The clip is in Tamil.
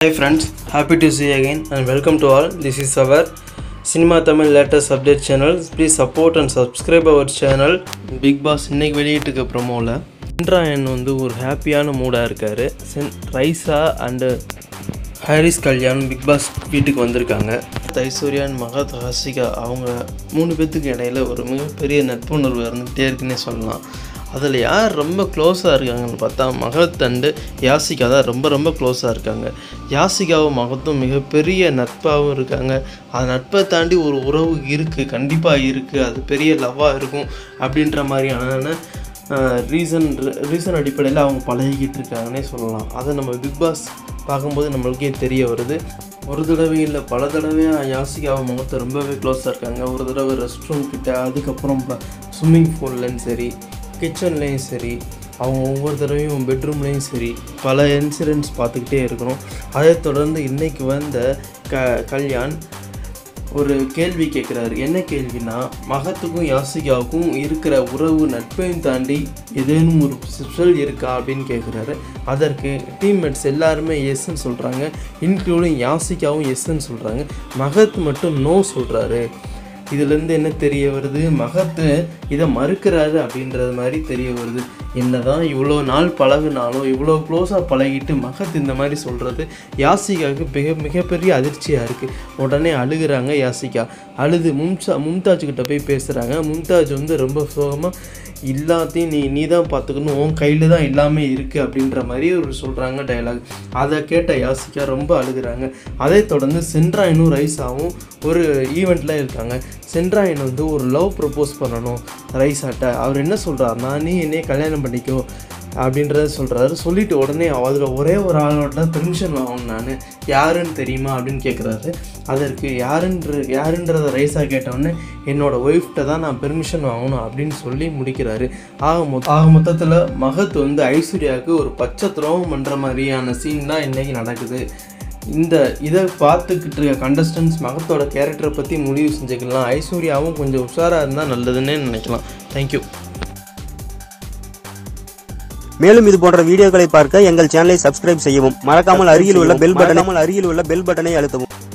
Hi friends, happy to see you again and welcome to all. This is our Cinema Tamil latest update channel. Please support and subscribe our channel. Bigg Boss இன்னைக்கு வெளியிட்டிருக்க ப்ரொமோவில் சென்ட்ராயன் வந்து ஒரு ஹாப்பியான மூடாக இருக்கார் சென் Raiza and Harish Kalyan Bigg Boss வீட்டுக்கு வந்திருக்காங்க ஐஸ்வர்யான் மகத் ஹாசிகா அவங்க மூணு பேர்த்துக்கு இடையில ஒரு மிகப்பெரிய நட்புணர்வு இருந்துகிட்டே இருக்குன்னே சொல்லலாம் அதில் யார் ரொம்ப க்ளோஸாக இருக்காங்கன்னு பார்த்தா மகத் அண்டு யாசிகா தான் ரொம்ப ரொம்ப க்ளோஸாக இருக்காங்க யாசிகாவும் மகத்தும் மிகப்பெரிய நட்பாகவும் இருக்காங்க அந்த நட்பை தாண்டி ஒரு உறவு இருக்குது கண்டிப்பாக இருக்குது அது பெரிய லவ்வாக இருக்கும் அப்படின்ற மாதிரியான ரீசன் ரீசன் அடிப்படையில் அவங்க பழகிக்கிட்டு இருக்காங்கன்னே சொல்லலாம் அதை நம்ம பிக் பாஸ் பார்க்கும்போது நம்மளுக்கே தெரிய வருது ஒரு தடவை இல்லை பல தடவையாக யாசிகாவும் முகத்தை ரொம்பவே க்ளோஸாக இருக்காங்க ஒரு தடவை ரெஸ்ட் ரூம் கிட்ட அதுக்கப்புறம் ஸ்விம்மிங் பூல்லையும் சரி கிச்சன்லேயும் சரி அவங்க ஒவ்வொரு தடவையும் பெட்ரூம்லேயும் சரி பல இன்சிடென்ட்ஸ் பார்த்துக்கிட்டே இருக்கிறோம் அதை தொடர்ந்து இன்றைக்கி வந்த க கல்யாண் ஒரு கேள்வி கேட்குறாரு என்ன கேள்வினா மகத்துக்கும் யாசிகாவுக்கும் இருக்கிற உறவு நட்பையும் தாண்டி ஏதேனும் ஒரு ஸ்பெஷல் இருக்கா அப்படின்னு கேட்குறாரு அதற்கு டீம்மேட்ஸ் எல்லாருமே எஸ்ன்னு சொல்கிறாங்க இன்க்ளூடிங் யாசிகாவும் எஸ்ன்னு சொல்கிறாங்க மகத் மட்டும் நோ சொல்கிறாரு இதுலேருந்து என்ன தெரிய வருது மகத்து இதை மறுக்கிறாரு அப்படின்றது மாதிரி தெரிய வருது என்னதான் இவ்வளோ நாள் பழகுனாலும் இவ்வளோ க்ளோஸாக பழகிட்டு மகத் இந்த மாதிரி சொல்கிறது யாசிகாவுக்கு மிக மிகப்பெரிய அதிர்ச்சியாக இருக்குது உடனே அழுகுறாங்க யாசிகா அழுது மும்சா மும்தாஜ் கிட்ட போய் பேசுகிறாங்க மும்தாஜ் வந்து ரொம்ப சோகமாக எல்லாத்தையும் நீ நீ தான் பார்த்துக்கணும் உன் கையில் தான் எல்லாமே இருக்குது அப்படின்ற மாதிரி ஒரு சொல்கிறாங்க டைலாக் அதை கேட்ட யாசிகா ரொம்ப அழுகுறாங்க அதை தொடர்ந்து சென்ட்ராயனும் ரைஸாவும் ஒரு ஈவெண்ட்டில் இருக்காங்க சென்ட்ராயன் வந்து ஒரு லவ் ப்ரப்போஸ் பண்ணணும் ரைஸாட்ட அவர் என்ன சொல்கிறாருன்னா நீ என்னைய கல்யாணம் பண்ணிக்கோ அப்படின்றத சொல்கிறாரு சொல்லிட்டு உடனே அதில் ஒரே ஒரு ஆளோட பெர்மிஷன் வாங்கணும் நான் யாருன்னு தெரியுமா அப்படின்னு கேட்குறாரு அதற்கு யாருன்ற யாருன்றத ரைஸாக கேட்டவுடனே என்னோட ஒய்ஃப்ட்ட தான் நான் பெர்மிஷன் வாங்கணும் அப்படின்னு சொல்லி முடிக்கிறாரு ஆக மொ ஆக மொத்தத்தில் மகத் வந்து ஐஸ்வர்யாவுக்கு ஒரு பச்சை துரோகம் பண்ணுற மாதிரியான சீன் தான் இன்றைக்கி நடக்குது இந்த இதை பார்த்துக்கிட்டு இருக்க கண்டஸ்டன்ஸ் மகத்தோட கேரக்டரை பற்றி முடிவு செஞ்சுக்கலாம் ஐஸ்வர்யாவும் கொஞ்சம் உஷாராக இருந்தால் நல்லதுன்னே நினைக்கலாம் தேங்க்யூ மேலும் இது போன்ற வீடியோக்களை பார்க்க எங்கள் சேனலை சப்ஸ்கிரைப் செய்யவும் மறக்காமல் அருகில் உள்ள பெல் பட்டனை அருகில் உள்ள பெல் பட்டனை அழுத்தவும்